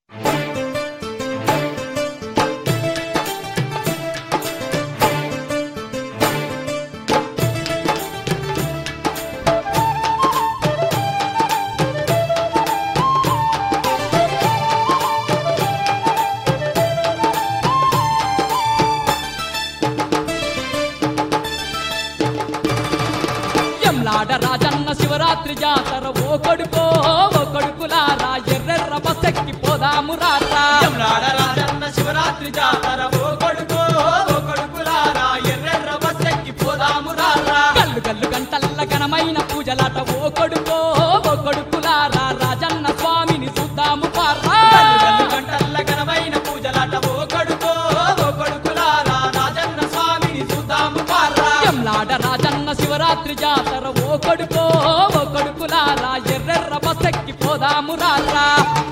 ఎంలాడ రాజన్న శివరాత్రి జాతర ఓ కొడుకో ఓ కొడుకులారా ఎర్రెర్ర బస్సెక్కి పోదాము రారా యమలాడ రాజన్న శివరాత్రి జాతర ఓ కొడుకో ఓ కొడుకులారా ఎర్రెర్ర బస్సెక్కి పోదాము రారా గల్లు గల్లు గంటల్ల ఘనమైన పూజలాట ఓ కొడుకో ఓ కొడుకులారా రాజన్న స్వామిని చూద్దాము పారా గల్లు గల్లు గంటల్ల ఘనమైన పూజలాట ఓ కొడుకో ఓ కొడుకులారా రాజన్న స్వామిని చూద్దాము పారా ఎంలాడ రాజన్న శివరాత్రి జాతర ఓ కొడుకో ఓ కొడుకులారా ఎర్రెర్ర బస్సెక్కి పోదాము రారా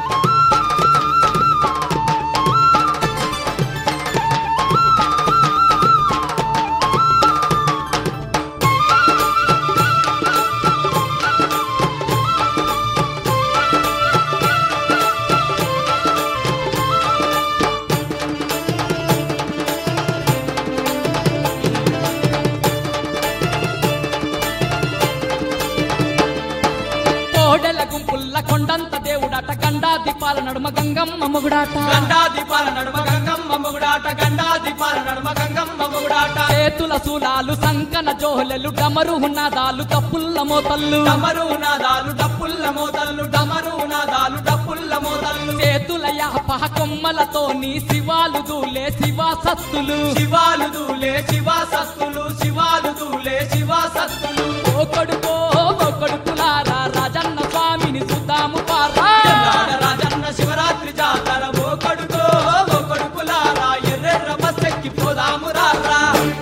కోడెల గుంపుల్ల కొండంత దేవుడట గండా దీపాల నడుమ గంగమ్మ మొగుడాట గండా దీపాల నడుమ గంగమ్మ మొగుడాట గండా దీపాల నడుమ గంగమ్మ మొగుడాట చేతుల శూలాలు సంకన జోహలెలు డమరు నాదాలు కప్పుల్ల మోతల్లు డమరు నాదాలు డప్పుల్ల మోతల్లు డమరు నాదాలు డప్పుల్ల మోతల్లు చేతుల యాపహ కొమ్మలతోని శివాలు దూలే శివా సత్తులు శివాలు దూలే శివా సత్తులు శివాలు దూలే శివా సత్తులు ఓ కొడుకో ఓ కొడుకులారా రాజన్న స్వామిని చూద్దాము పారా ఎల్లాడ రాజన్న శివరాత్రి జాతర ఓ కొడుకో ఓ కొడుకులారా ఎర్రెర్ర బస్సెక్కి పోదాము రారా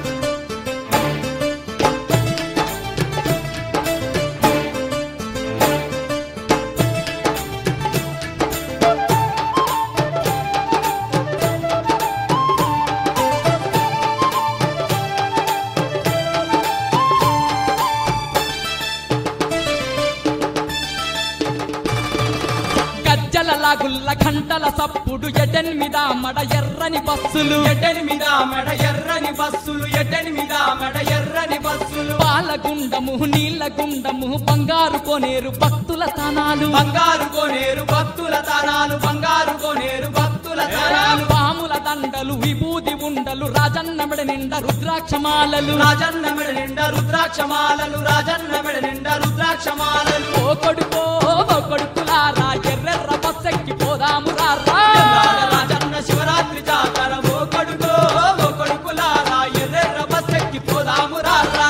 గజ్జల లాగుల్ల గంటల సప్పుడు ఎడెనిమిద మడ ఎర్రని బస్సులు ఎడ్డెనిమిద మెడ ఎర్రని బస్సులు ఎడ్డెనిమిద మెడ ఎర్రని బస్సులు పాలగుండము నీళ్ళ గుండము బంగారు కొనేరు భక్తుల తానాలు బంగారు కోనేరు భక్తుల తానాలు బంగారు కోనేరు భక్తుల తానాలు పాముల దండలు విభూది ఉండలు రాజన్న మెడ నిండా రుద్రాక్షమాలలు రాజన్న మెడ నిండా రుద్రాక్షమాలలు రాజన్న మెడ నిండా రుద్రాక్షమాలలు ఓ కొడుకో ఓ కొడుకులారా ఎర్రెర్ర బస్సెక్కి పోదాము రారా ఎల్లాడ రాజన్న శివరాత్రి జాతర ఓ కొడుకో ఓ కొడుకులారా ఎర్రెర్ర బస్సెక్కి పోదాము రారా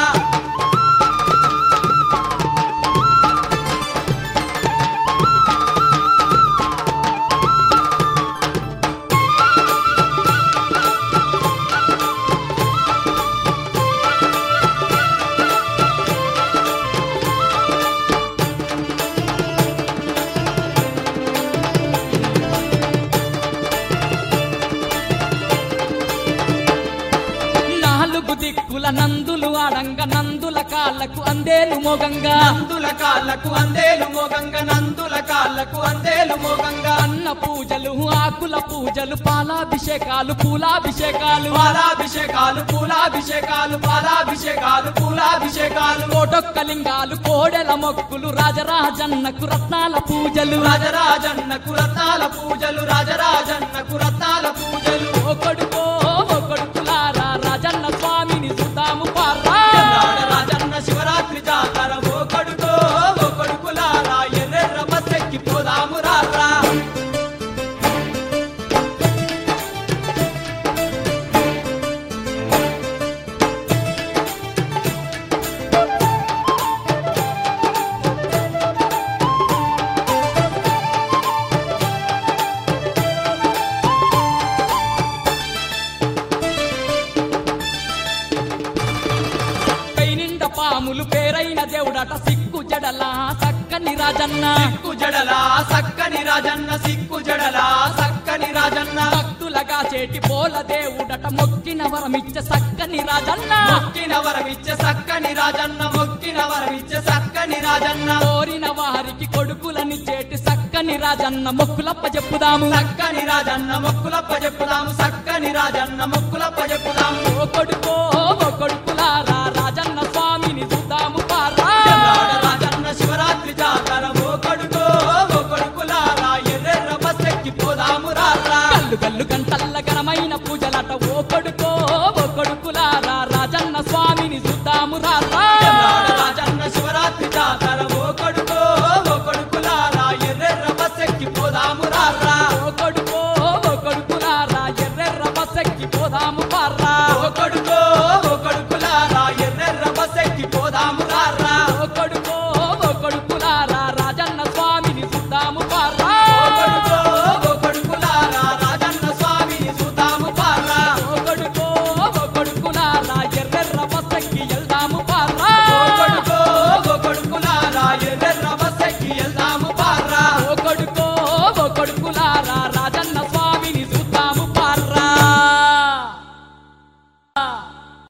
నాలుగు దిక్కుల నందులు ఆడంగ నందుల కాళ్ళకు అందేలు మోగంగా నందుల కాళ్ళకు అందేలు మోగంగ నందుల కాళ్ళకు అందేలు మోగంగ అన్న పూజలు ఆకుల పూజలు పాలాభిషేకాలు పూలాభిషేకాలు పాలాభిషేకాలు పూలాభిషేకాలు పాలాభిషేకాలు పూలాభిషేకాలు కోటొక్క లింగాలు కోడెల మొక్కులు రాజరాజన్నకు రత్నాల పూజలు రాజరాజన్నకు రత్నాల పూజలు రాజరాజన్నకు రత్నాల పూజలు ఓ కొడుకో ఓ కొడుకులారా రాజన్న స్వామిని చూద్దాము పారా ఎల్లాడ రాజన్న శివరాత్రి జాతర ఓ కొడుకో ఓ కొడుకులారా ఎర్రెర్ర బస్సెక్కి పోదాము రారా కై నిండా పాములు పేరైన దేవుడట సిక్కు జడల సక్కని రాజన్న సిక్కు జడలా సక్కని రాజన్న సిక్కు జడలా సక్కని రాజన్న భక్తులగా చేటి పోల దేవుడట మొక్కిన వరమిచ్చ సక్కని రాజన్న మొక్కిన వరమిచ్చే సక్కని రాజన్న మొక్కిన వరమిచ్చే సక్కని రాజన్న కోరిన వారికి కొడుకులని చేటి సక్కని సక్కని రాజన్న మొక్కులప్ప చెప్పుదాము సక్కని రాజన్న మొక్కులప్ప చెప్పుదాము సక్కని రాజన్న మొక్కులప్ప చెప్పుదాము ఓ కొడుకో ఓ కొడుకు